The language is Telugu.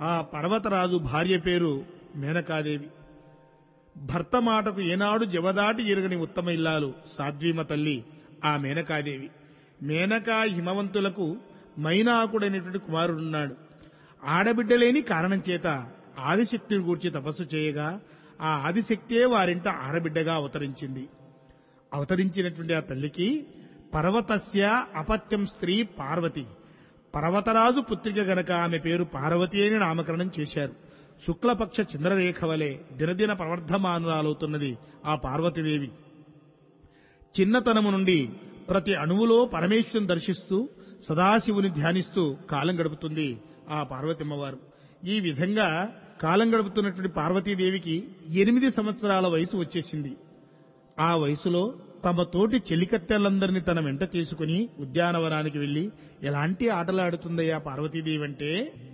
ఆ పర్వతరాజు భార్య పేరు మేనకాదేవి భర్త మాటకు ఏనాడు జవదాటి ఎరుగని ఉత్తమ ఇల్లాలు సాధ్వీమ తల్లి ఆ మేనకాదేవి మేనకా హిమవంతులకు మైనాకుడైనటువంటి కుమారుడున్నాడు ఆడబిడ్డలేని కారణం చేత ఆదిశక్తిని గూర్చి తపస్సు చేయగా ఆ ఆదిశక్తే వారింట ఆడబిడ్డగా అవతరించింది అవతరించినటువంటి ఆ తల్లికి పర్వతస్య అపత్యం స్త్రీ పార్వతి పర్వతరాజు పుత్రిక గనక ఆమె పేరు పార్వతి అని నామకరణం చేశారు శుక్లపక్ష చంద్రరేఖ వలె దినదిన ప్రవర్ధమానురాలవుతున్నది ఆ పార్వతీదేవి చిన్నతనము నుండి ప్రతి అణువులో పరమేశ్వరుని దర్శిస్తూ సదాశివుని ధ్యానిస్తూ కాలం గడుపుతుంది ఆ పార్వతమ్మవారు ఈ విధంగా కాలం గడుపుతున్నటువంటి పార్వతీదేవికి ఎనిమిది సంవత్సరాల వయసు వచ్చేసింది ఆ వయసులో తమ తోటి చెలికత్తెలందరినీ తన వెంట తీసుకుని ఉద్యానవనానికి వెళ్లి ఎలాంటి ఆటలాడుతుందయ్యా పార్వతీదేవి అంటే